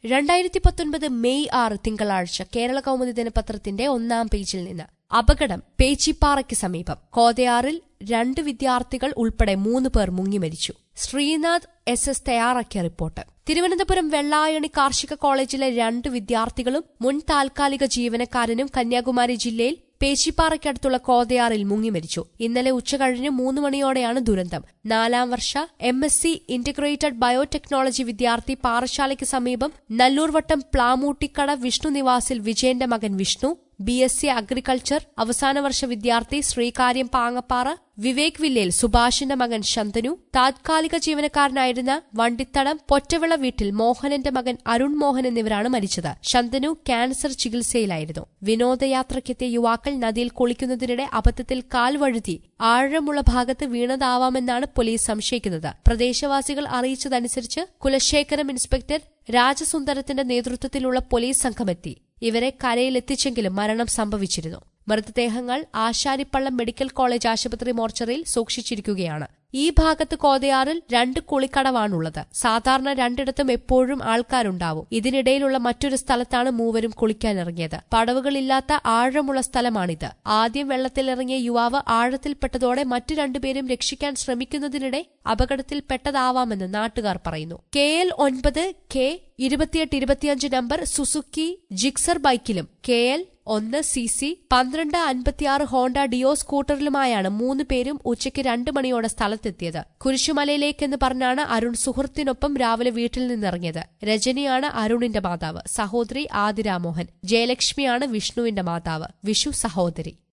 രണ്ടായിരത്തി പത്തൊൻപത് മെയ് ആറ് തിങ്കളാഴ്ച കേരള കൗമുദി ദിനപത്രത്തിന്റെ ഒന്നാം പേജിൽ നിന്ന് അപകടം പേച്ചിപ്പാറയ്ക്ക് സമീപം കോതയാറിൽ രണ്ട് വിദ്യാർത്ഥികൾ ഉൾപ്പെടെ മൂന്ന് പേർ മുങ്ങിമരിച്ചു ശ്രീനാഥ് എസ് എസ് തയ്യാറാക്കിയ റിപ്പോർട്ട് തിരുവനന്തപുരം വെള്ളായണി കാർഷിക കോളേജിലെ രണ്ട് വിദ്യാർത്ഥികളും മുൻ താൽക്കാലിക ജീവനക്കാരനും കന്യാകുമാരി ജില്ലയിൽ പേച്ചിപ്പാറയ്ക്കടുത്തുള്ള കോതയാറിൽ മുങ്ങിമരിച്ചു ഇന്നലെ ഉച്ചകഴിഞ്ഞ് മൂന്ന് മണിയോടെയാണ് ദുരന്തം നാലാം വർഷ M S C integrated biotechnology വിദ്യാർത്ഥി പാറശാലയ്ക്ക് സമീപം നല്ലൂർവട്ടം പ്ലാമൂട്ടിക്കട വിഷ്ണു നിവാസിൽ വിജയന്റെ മകൻ Vishnu B S C agriculture അവസാന വർഷ വിദ്യാർത്ഥി ശ്രീകാര്യം പാങ്ങപ്പാറ വിവേക് വില്ലയിൽ സുഭാഷിന്റെ മകൻ ശന്തനു താത്കാലിക ജീവനക്കാരനായിരുന്ന വണ്ടിത്തടം പൊറ്റവിള വീട്ടിൽ മോഹനന്റെ മകൻ അരുൺ മോഹൻ എന്നിവരാണ് മരിച്ചത് ശന്തനു ക്യാൻസർ ചികിത്സയിലായിരുന്നു വിനോദയാത്രയ്ക്കെത്തിയ യുവാക്കൾ നദിയിൽ കുളിക്കുന്നതിനിടെ അബദ്ധത്തിൽ കാൽ വഴുതി ആഴമുള്ള ഭാഗത്ത് വീണതാവാമെന്നാണ് പോലീസ് സംശയിക്കുന്നത് പ്രദേശവാസികൾ അറിയിച്ചതനുസരിച്ച് കുലശേഖരം ഇൻസ്പെക്ടർ രാജസുന്ദരത്തിന്റെ നേതൃത്വത്തിലുള്ള പോലീസ് സംഘമെത്തി ഇവരെ കരയിലെത്തിച്ചെങ്കിലും മരണം സംഭവിച്ചിരുന്നു മൃതദേഹങ്ങൾ ആശാരിപ്പള്ളം മെഡിക്കൽ കോളേജ് ആശുപത്രി മോർച്ചറിയിൽ സൂക്ഷിച്ചിരിക്കുകയാണ് ഈ ഭാഗത്ത് കോതയാറിൽ രണ്ട് കുളിക്കടവാണുള്ളത് സാധാരണ രണ്ടിടത്തും എപ്പോഴും ആൾക്കാരുണ്ടാവും ഇതിനിടയിലുള്ള മറ്റൊരു സ്ഥലത്താണ് മൂവരും കുളിക്കാനിറങ്ങിയത് പടവുകളില്ലാത്ത ആഴമുള്ള സ്ഥലമാണിത് ആദ്യം വെള്ളത്തിലിറങ്ങിയ യുവാവ് ആഴത്തിൽപ്പെട്ടതോടെ മറ്റു രണ്ടുപേരും രക്ഷിക്കാൻ ശ്രമിക്കുന്നതിനിടെ അപകടത്തിൽപ്പെട്ടതാവാമെന്ന് നാട്ടുകാർ പറയുന്നു കെ എൽ ഒൻപത് കെ ഇരുപത്തിയെട്ട് ഇരുപത്തിയഞ്ച് നമ്പർ സുസുക്കി ജിക്സർ ബൈക്കിലും കെ എൽ ഒന്ന് സി സി പന്ത്രണ്ട് അൻപത്തിയാറ് ഹോണ്ട ഡിയോ സ്കൂട്ടറിലുമായാണ് മൂന്ന് പേരും ഉച്ചയ്ക്ക് രണ്ട് മണിയോടെ സ്ഥലത്തെത്തിയത് കുരിശുമലയിലേക്കെന്ന് പറഞ്ഞാണ് അരുൺ സുഹൃത്തിനൊപ്പം രാവിലെ വീട്ടിൽ നിന്നിറങ്ങിയത് രജനിയാണ് അരുണിന്റെ മാതാവ് സഹോദരി ആതിരാമോഹൻ ജയലക്ഷ്മിയാണ് വിഷ്ണുവിന്റെ മാതാവ് വിഷു സഹോദരി